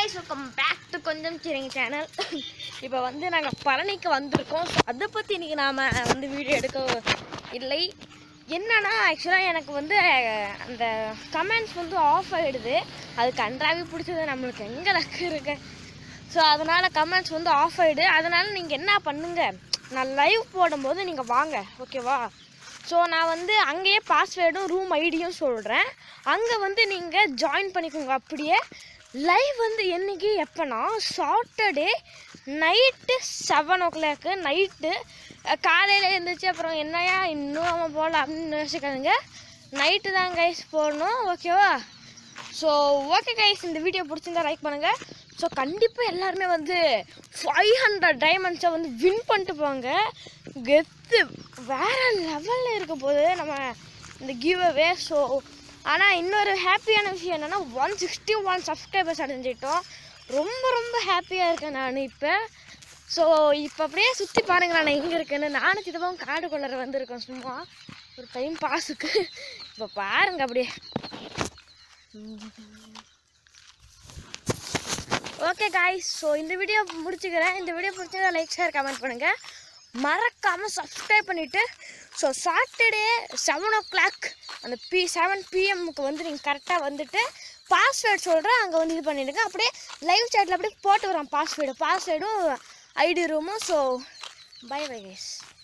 guys welcome back to கொஞ்சம் சரிங்க channel இப்போ வந்து நாங்கள் பழனிக்கு வந்திருக்கோம் ஸோ அதை பற்றி இன்றைக்கி நாம் வந்து வீடியோ எடுக்க இல்லை என்னன்னா ஆக்சுவலாக எனக்கு வந்து அஹ், அந்த கமெண்ட்ஸ் வந்து ஆஃப் ஆகிடுது அது கன்றாவி பிடிச்சது நம்மளுக்கு எங்கே லக்கு இருக்கு ஸோ அதனால் கமெண்ட்ஸ் வந்து ஆஃப் ஆகிடு அதனால் நீங்கள் என்ன பண்ணுங்க நான் லைவ் போடும்போது நீங்கள் வாங்க ஓகேவா ஸோ நான் வந்து அங்கேயே பாஸ்வேர்டும் ரூம் ஐடியும் சொல்கிறேன் அங்கே வந்து நீங்கள் ஜாயின் பண்ணிக்கோங்க அப்படியே லைவ் வந்து என்னைக்கு எப்போனா Saturday night seven o'clock night காலையில் எழுந்திரிச்சு அப்புறம் என்னையா இன்னும் அவன் போகல அப்படின்னு யோசிக்காதுங்க நைட்டு தான் கைஸ் போடணும் ஓகேவா ஸோ ஓகே கைஸ் இந்த வீடியோ பிடிச்சிருந்தா லைக் பண்ணுங்கள் ஸோ கண்டிப்பாக எல்லாருமே வந்து ஃபைவ் ஹண்ட்ரட் டைமண்ட்ஸை வந்து வின் பண்ணிட்டு போங்க கெத்து வேற லெவலில் இருக்க போது நம்ம இந்த கிவ் அவே ஸோ ஆனால் இன்னொரு ஹாப்பியான விஷயம் என்னென்னா ஒன் சிக்ஸ்டி ஒன் சப்ஸ்கிரைபர்ஸ் அடைஞ்சிட்டோம் ரொம்ப ரொம்ப ஹாப்பியாக இருக்கேன் நான் இப்போ ஸோ இப்போ அப்படியே சுற்றி பாருங்க நான் எங்கே இருக்கேன்னு நானும் சித்தப்பாவும் காடுக்குள்ளே வந்திருக்கோம் சும்மா ஒரு டைம் பாஸுக்கு இப்போ பாருங்க அப்படியே ஓகே காய்ஸ் ஸோ இந்த வீடியோ முடிச்சுக்கிறேன் இந்த வீடியோ பிடிச்சதா லைக் ஷேர் கமெண்ட் பண்ணுங்கள் மறக்காமல் சப்ஸ்கிரைப் பண்ணிவிட்டு so Saturday seven o'clock அந்த பி செவன் பிஎம்முக்கு வந்து நீங்கள் கரெக்டாக வந்துட்டு பாஸ்வேர்ட் சொல்கிறேன் அங்கே வந்து இது பண்ணிவிடுங்க அப்படியே லைவ் சேட்டில் அப்படியே போட்டு வரேன் பாஸ்வேர்டு பாஸ்வேர்டும் ஐடி ரூமும் ஸோ பை பை கைஸ்